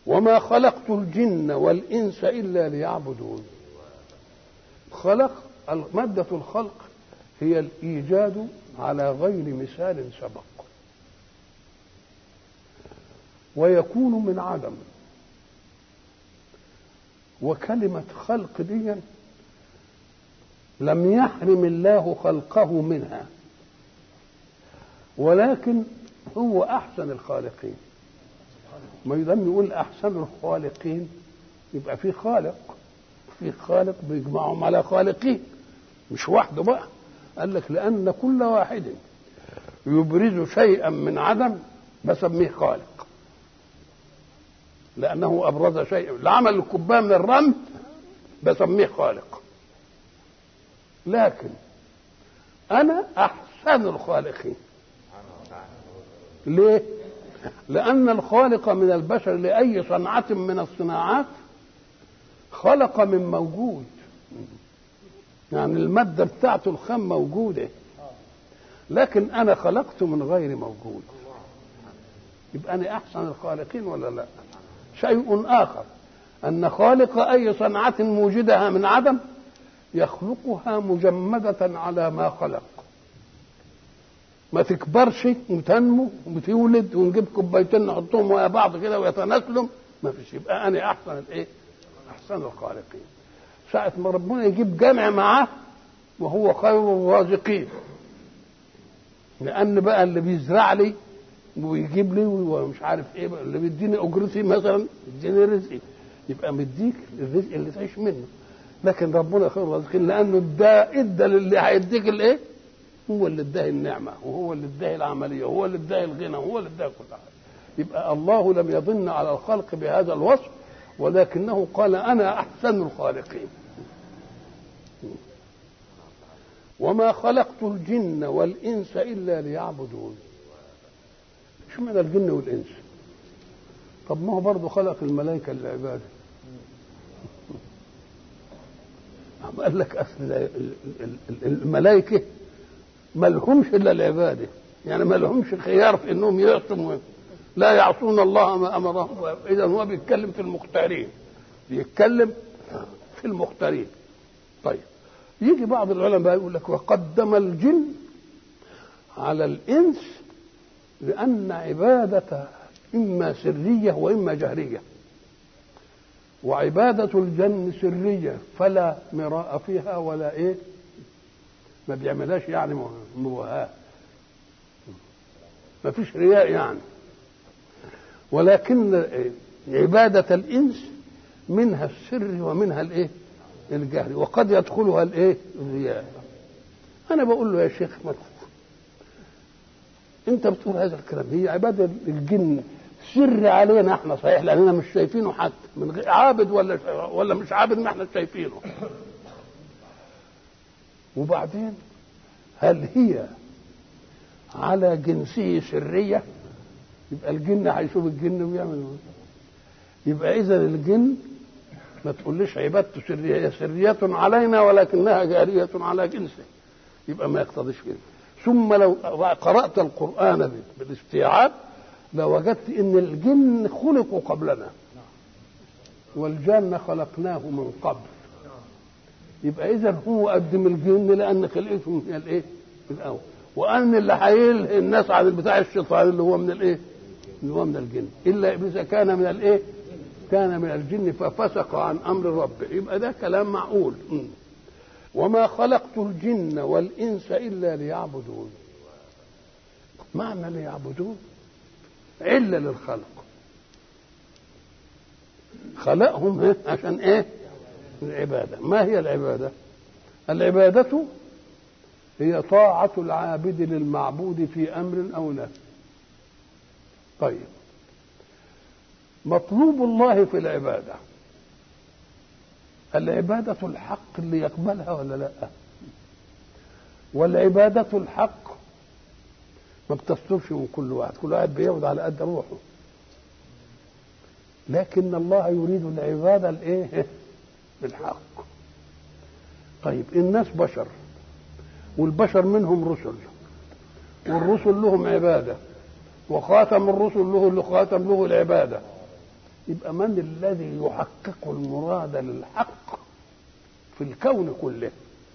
وما خلقت الجن والإنس إلا ليعبدون خلق مادة الخلق هي الإيجاد على غير مثال سبق ويكون من عدم وكلمة خلق دي لم يحرم الله خلقه منها ولكن هو أحسن الخالقين ما يدام يقول أحسن الخالقين يبقى في خالق في خالق بيجمعهم على خالقين مش وحده بقى قال لك لأن كل واحد يبرز شيئا من عدم بسميه خالق لأنه أبرز شيئا لعمل الكوباية من الرمل بسميه خالق لكن أنا أحسن الخالقين ليه؟ لأن الخالق من البشر لأي صنعة من الصناعات خلق من موجود يعني المادة بتاعته الخام موجودة لكن أنا خلقت من غير موجود يبقى أنا أحسن الخالقين ولا لا شيء آخر أن خالق أي صنعة موجدها من عدم يخلقها مجمدة على ما خلق ما تكبرش وتنمو وتولد ونجيب كوبايتين نحطهم ويا بعض كده ويتناسلوا ما فيش يبقى انا احسن الايه؟ احسن الخالقين. ساعة ما ربنا يجيب جمع معاه وهو خير الرازقين. لأن بقى اللي بيزرع لي ويجيب لي ومش عارف ايه بقى اللي بيديني اجرتي مثلا يديني رزقي يبقى مديك الرزق اللي تعيش منه. لكن ربنا خير الرازقين لأنه ادى ادى للي هيديك الايه؟ هو اللي اداه النعمة وهو اللي اداه العملية وهو اللي اداه الغنى وهو اللي اداه كل حاجة يبقى الله لم يظن على الخلق بهذا الوصف ولكنه قال أنا أحسن الخالقين وما خلقت الجن والإنس إلا ليعبدون شو معنى الجن والإنس طب ما هو برضه خلق الملائكة للعبادة قال لك أصل الملائكة ما لهمش الا العباده يعني ما لهمش خيار في انهم يعصوا لا يعصون الله ما امرهم اذا هو بيتكلم في المختارين بيتكلم في المختارين طيب يجي بعض العلماء يقول لك وقدم الجن على الانس لان عباده اما سريه واما جهريه وعباده الجن سريه فلا مراء فيها ولا ايه ما بيعملهاش يعني مباهاة ما فيش رياء يعني ولكن عبادة الإنس منها السر ومنها الإيه؟ الجهر وقد يدخلها الإيه؟ الرياء أنا بقول له يا شيخ مدخل أنت بتقول هذا الكلام هي عبادة الجن سر علينا احنا صحيح لأننا مش شايفينه حتى من غير عابد ولا ولا مش عابد ما احنا شايفينه وبعدين هل هي على جنسه سرية يبقى الجن هيشوف الجن ويعمل يبقى إذا الجن ما تقوليش عبادته سرية هي سرية علينا ولكنها جارية على جنسه يبقى ما يقتضيش كده ثم لو قرأت القرآن بالاستيعاب لوجدت إن الجن خلقوا قبلنا والجن خلقناه من قبل يبقى اذا هو قدم الجن لان خلقتهم من الايه؟ من الاول وان اللي هيلهي الناس عن بتاع الشيطان اللي هو من الايه؟ اللي هو من الجن الا ابليس كان من الايه؟ كان من الجن ففسق عن امر ربه يبقى ده كلام معقول وما خلقت الجن والانس الا ليعبدون معنى ليعبدون عله للخلق خلقهم عشان ايه؟ العبادة ما هي العبادة العبادة هي طاعة العابد للمعبود في أمر أو نهي طيب مطلوب الله في العبادة العبادة الحق اللي يقبلها ولا لا والعبادة الحق ما بتصدرش من كل واحد كل واحد بيعبد على قد روحه لكن الله يريد العبادة الايه بالحق طيب الناس بشر والبشر منهم رسل والرسل لهم عبادة وخاتم الرسل له اللي خاتم له العبادة يبقى من الذي يحقق المراد للحق في الكون كله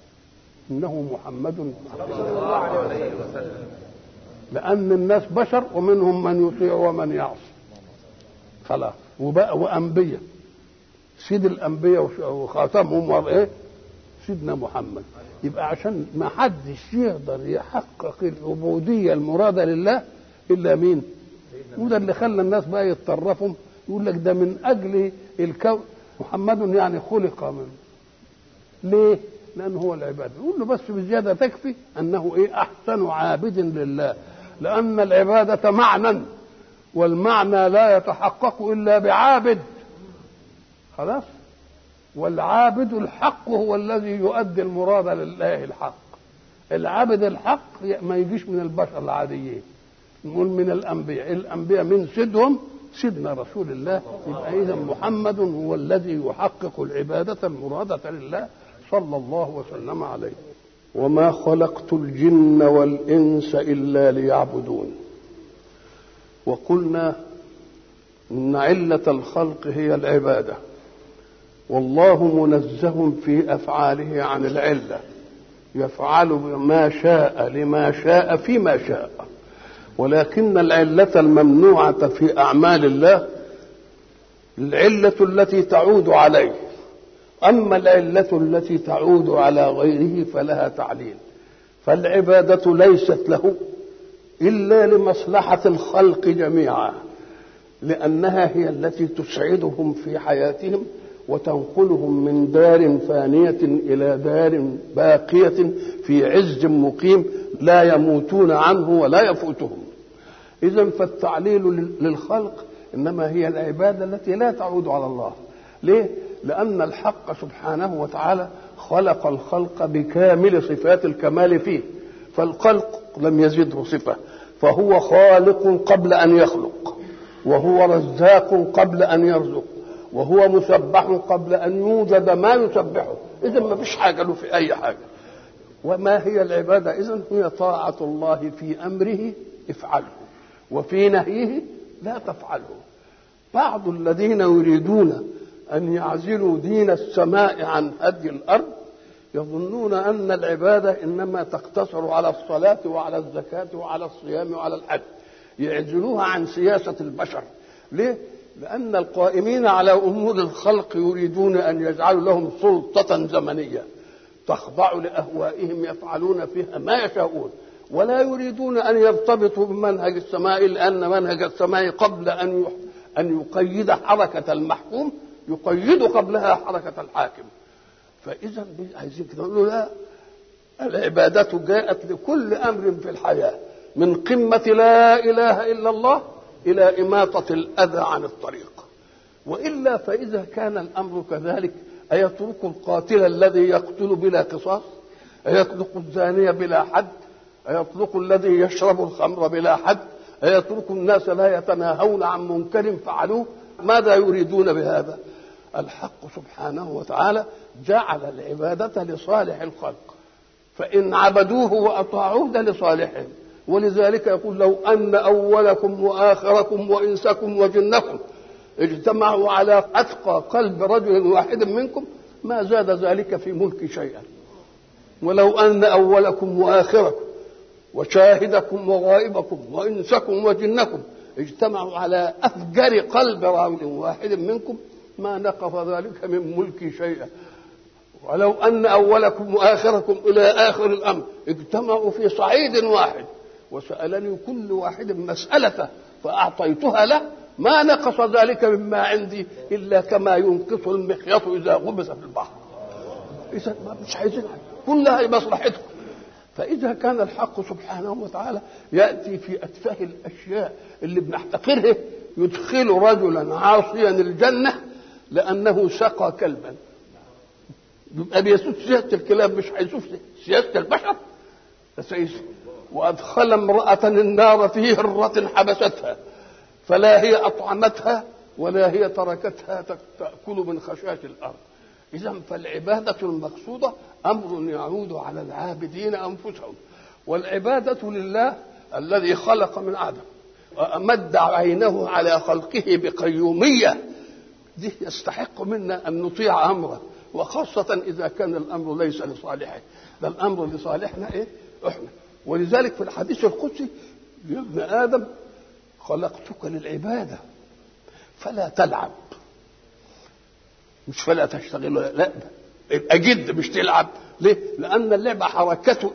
انه محمد صلى الله عليه وسلم لان الناس بشر ومنهم من يطيع ومن يعصي خلاص وبقى وانبياء سيد الانبياء وخاتمهم وايه سيدنا محمد يبقى عشان ما حدش يقدر يحقق العبوديه المراده لله الا مين وده اللي خلى الناس بقى يتطرفوا يقول لك ده من اجل الكون محمد يعني خلق من ليه لانه هو العباده يقول له بس بزياده تكفي انه ايه احسن عابد لله لان العباده معنى والمعنى لا يتحقق الا بعابد خلاص والعابد الحق هو الذي يؤدي المراد لله الحق العابد الحق ما يجيش من البشر العاديين نقول من الانبياء الانبياء من سيدهم سيدنا رسول الله يبقى اذا محمد هو الذي يحقق العباده المراده لله صلى الله وسلم عليه وما خلقت الجن والانس الا ليعبدون وقلنا ان عله الخلق هي العباده والله منزه في افعاله عن العله يفعل ما شاء لما شاء فيما شاء ولكن العله الممنوعه في اعمال الله العله التي تعود عليه اما العله التي تعود على غيره فلها تعليل فالعباده ليست له الا لمصلحه الخلق جميعا لانها هي التي تسعدهم في حياتهم وتنقلهم من دار فانية إلى دار باقية في عز مقيم لا يموتون عنه ولا يفوتهم إذا فالتعليل للخلق إنما هي العبادة التي لا تعود على الله ليه؟ لأن الحق سبحانه وتعالى خلق الخلق بكامل صفات الكمال فيه فالخلق لم يزده صفة فهو خالق قبل أن يخلق وهو رزاق قبل أن يرزق وهو مسبح قبل ان يوجد ما يسبحه اذا ما فيش حاجه له في اي حاجه وما هي العباده اذا هي طاعه الله في امره افعله وفي نهيه لا تفعله بعض الذين يريدون ان يعزلوا دين السماء عن هدي الارض يظنون ان العباده انما تقتصر على الصلاه وعلى الزكاه وعلى الصيام وعلى الحج يعزلوها عن سياسه البشر ليه لأن القائمين على أمور الخلق يريدون أن يجعلوا لهم سلطة زمنية تخضع لأهوائهم يفعلون فيها ما يشاءون ولا يريدون أن يرتبطوا بمنهج السماء لأن منهج السماء قبل أن أن يقيد حركة المحكوم يقيد قبلها حركة الحاكم فإذا عايزين كده نقول لا العبادة جاءت لكل أمر في الحياة من قمة لا إله إلا الله إلى إماطة الأذى عن الطريق وإلا فإذا كان الأمر كذلك أيترك القاتل الذي يقتل بلا قصاص أيطلق الزانية بلا حد أيطلق الذي يشرب الخمر بلا حد أيترك الناس لا يتناهون عن منكر فعلوه ماذا يريدون بهذا الحق سبحانه وتعالى جعل العبادة لصالح الخلق فإن عبدوه وأطاعوه ده لصالحهم ولذلك يقول لو أن أولكم وآخركم وإنسكم وجنكم اجتمعوا على أتقى قلب رجل واحد منكم ما زاد ذلك في ملك شيئا ولو أن أولكم وآخركم وشاهدكم وغائبكم وإنسكم وجنكم اجتمعوا على أفجر قلب رجل واحد منكم ما نقص ذلك من ملك شيئا ولو أن أولكم وآخركم إلى آخر الأمر اجتمعوا في صعيد واحد وسألني كل واحد مسألة فأعطيتها له ما نقص ذلك مما عندي إلا كما ينقص المخيط إذا غمس في البحر إذا مش عايزين كلها لمصلحتكم فإذا كان الحق سبحانه وتعالى يأتي في أتفه الأشياء اللي بنحتقرها يدخل رجلا عاصيا الجنة لأنه سقى كلبا يبقى بيسوس سياسة الكلاب مش هيشوف سياسة البشر وأدخل امرأة النار في هرة حبستها فلا هي أطعمتها ولا هي تركتها تأكل من خشاش الأرض إذا فالعبادة المقصودة أمر يعود على العابدين أنفسهم والعبادة لله الذي خلق من عدم وأمد عينه على خلقه بقيومية دي يستحق منا أن نطيع أمره وخاصة إذا كان الأمر ليس لصالحه ده الأمر لصالحنا إيه إحنا ولذلك في الحديث القدسي يا ابن آدم خلقتك للعبادة فلا تلعب مش فلا تشتغل لا ابقى جد مش تلعب ليه؟ لأن اللعبة حركته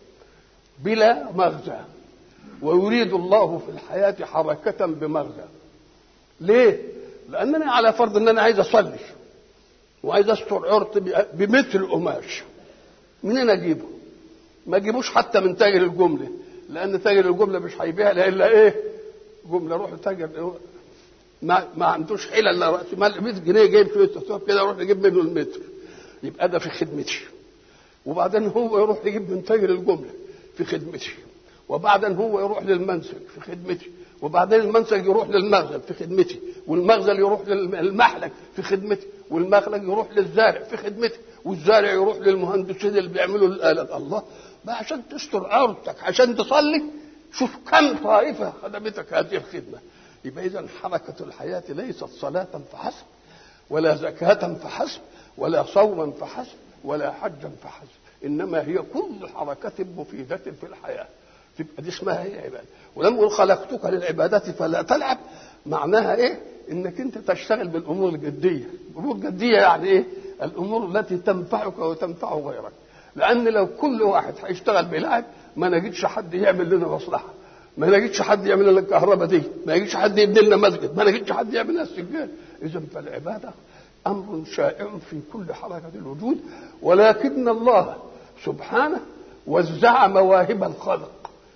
بلا مغزى ويريد الله في الحياة حركة بمغزى ليه؟ لأنني على فرض أن أنا عايز أصلي وعايز أستر عرض بمتر قماش منين أجيبه؟ ما أجيبوش حتى من تاجر الجملة لأن تاجر الجملة مش هيبيع إلا إيه؟ جملة روح لتاجر ما, ما عندوش حيلة إلا رأس مال 100 جنيه جايب شوية كده أروح أجيب منه المتر يبقى ده في خدمتي وبعدين هو يروح يجيب من تاجر الجمله في خدمتي وبعدين هو يروح للمنسج في خدمتي وبعدين المنسج يروح للمخزن في خدمتي والمخزن يروح للمحلك في خدمتي والمخلج يروح للزارع في خدمتي والزارع يروح للمهندسين اللي بيعملوا الآلات الله ما عشان تستر عورتك عشان تصلي شوف كم طائفة خدمتك هذه الخدمة يبقى إذا حركة الحياة ليست صلاة فحسب ولا زكاة فحسب ولا صوما فحسب ولا حجا فحسب انما هي كل حركه مفيده في الحياه تبقى دي اسمها هي عباده ولما يقول خلقتك للعبادة فلا تلعب معناها ايه انك انت تشتغل بالامور الجديه الامور الجديه يعني ايه الامور التي تنفعك وتنفع غيرك لان لو كل واحد هيشتغل بلعب ما نجدش حد يعمل لنا مصلحه ما نجدش حد يعمل لنا الكهرباء دي ما نجدش حد يبني لنا مسجد ما نجدش حد يعمل لنا السجاد اذا فالعباده امر شائع في كل حركه الوجود ولكن الله سبحانه وزع مواهب الخلق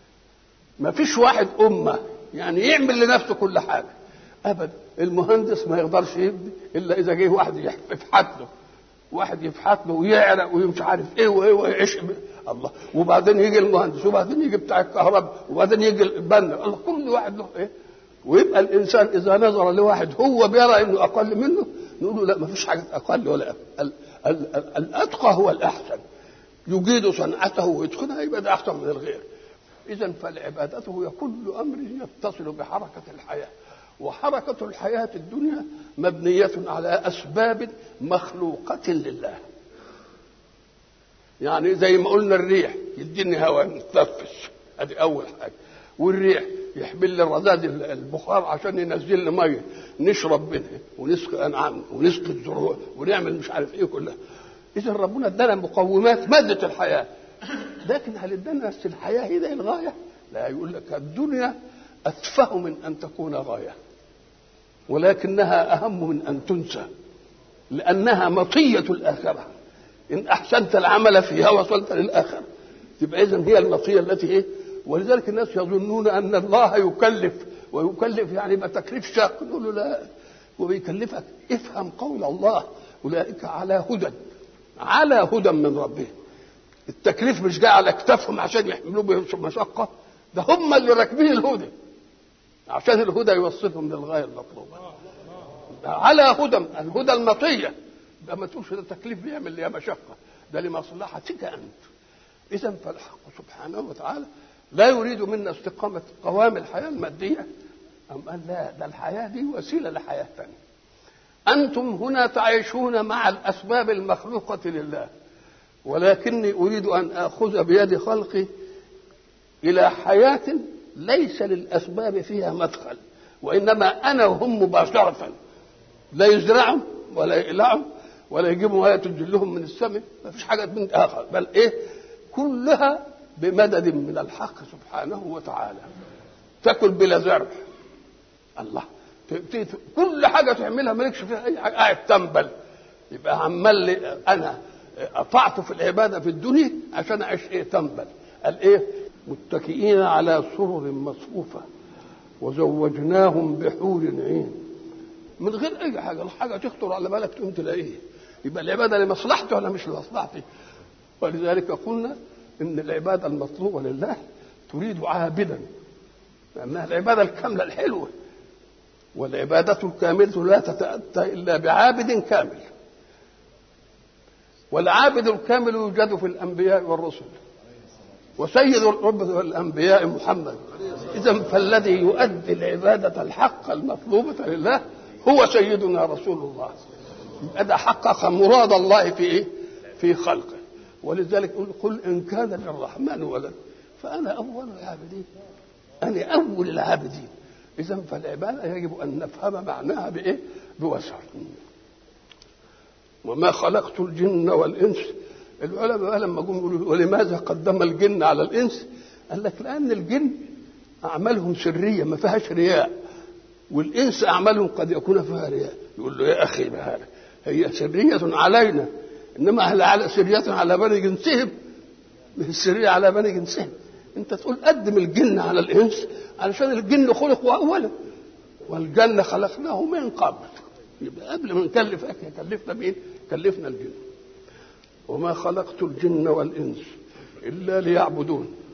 ما فيش واحد امه يعني يعمل لنفسه كل حاجه ابدا المهندس ما يقدرش يبني الا اذا جه واحد يفحت له واحد يفحت له ويعرق ومش عارف ايه وايه ويعيش الله وبعدين يجي المهندس وبعدين يجي بتاع الكهرباء وبعدين يجي البنا الله كل واحد له ايه ويبقى الانسان اذا نظر لواحد هو بيرى انه اقل منه نقول له لا ما فيش حاجه اقل ولا ال ال ال الاتقى هو الاحسن يجيد صنعته ويتقنها يبقى ده احسن من الغير اذا فالعباده هي كل امر يتصل بحركه الحياه وحركه الحياه الدنيا مبنيه على اسباب مخلوقه لله يعني زي ما قلنا الريح يديني هواء نتنفس ادي اول حاجه والريح يحمل لي الرذاذ البخار عشان ينزل لي ميه نشرب منها ونسقي انعام ونسقي الزروع ونعمل مش عارف ايه كلها اذا ربنا ادانا مقومات ماده الحياه لكن هل ادانا بس الحياه هي ده الغايه؟ لا يقول لك الدنيا اتفه من ان تكون غايه ولكنها اهم من ان تنسى لانها مطيه الاخره ان احسنت العمل فيها وصلت للاخره تبقى اذا هي المطيه التي ايه ولذلك الناس يظنون ان الله يكلف ويكلف يعني يبقى تكليف شاق نقول له لا وبيكلفك افهم قول الله اولئك على هدى على هدى من ربهم التكليف مش جاي على اكتافهم عشان يحملوه بمشقه ده هم اللي راكبين الهدى عشان الهدى يوصلهم للغايه المطلوبه على هدى الهدى المطيه ده ما تقولش ده تكليف بيعمل لي مشقه ده لمصلحتك انت اذا فالحق سبحانه وتعالى لا يريد منا استقامة قوام الحياة المادية أم قال لا ده الحياة دي وسيلة لحياة ثانية أنتم هنا تعيشون مع الأسباب المخلوقة لله ولكني أريد أن آخذ بيد خلقي إلى حياة ليس للأسباب فيها مدخل وإنما أنا وهم مباشرة لا يزرعهم ولا يقلعهم ولا يجيبوا آية تجلهم من السماء ما فيش حاجة من آخر بل إيه كلها بمدد من الحق سبحانه وتعالى تاكل بلا زرع الله كل حاجه تعملها مالكش فيها اي حاجه قاعد تنبل يبقى عمال لي انا قطعت في العباده في الدنيا عشان اعيش ايه تنبل قال ايه متكئين على سرر مصفوفه وزوجناهم بحور عين من غير اي حاجه الحاجه تخطر على بالك تقوم تلاقيه يبقى العباده لمصلحتي ولا مش لمصلحتي ولذلك قلنا ان العباده المطلوبه لله تريد عابدا لانها العباده الكامله الحلوه والعباده الكامله لا تتاتى الا بعابد كامل والعابد الكامل يوجد في الانبياء والرسل وسيد الرب والانبياء محمد اذا فالذي يؤدي العباده الحق المطلوبه لله هو سيدنا رسول الله يبقى ده حقق مراد الله في ايه في خلقه ولذلك يقول قل ان كان للرحمن ولد فانا اول العابدين انا اول العابدين اذا فالعباده يجب ان نفهم معناها بايه بوسع وما خلقت الجن والانس العلماء لما جم يقولوا ولماذا قدم الجن على الانس قال لك لان الجن اعمالهم سريه ما فيهاش رياء والانس اعمالهم قد يكون فيها رياء يقول له يا اخي بهذا هي سريه علينا انما هل على سريه على بني جنسهم مش سريه على بني جنسهم انت تقول قدم الجن على الانس علشان الجن خلقوا اولا والجنه خلقناه من قبل يبقى قبل ما نكلفك كلفنا مين؟ كلفنا الجن وما خلقت الجن والانس الا ليعبدون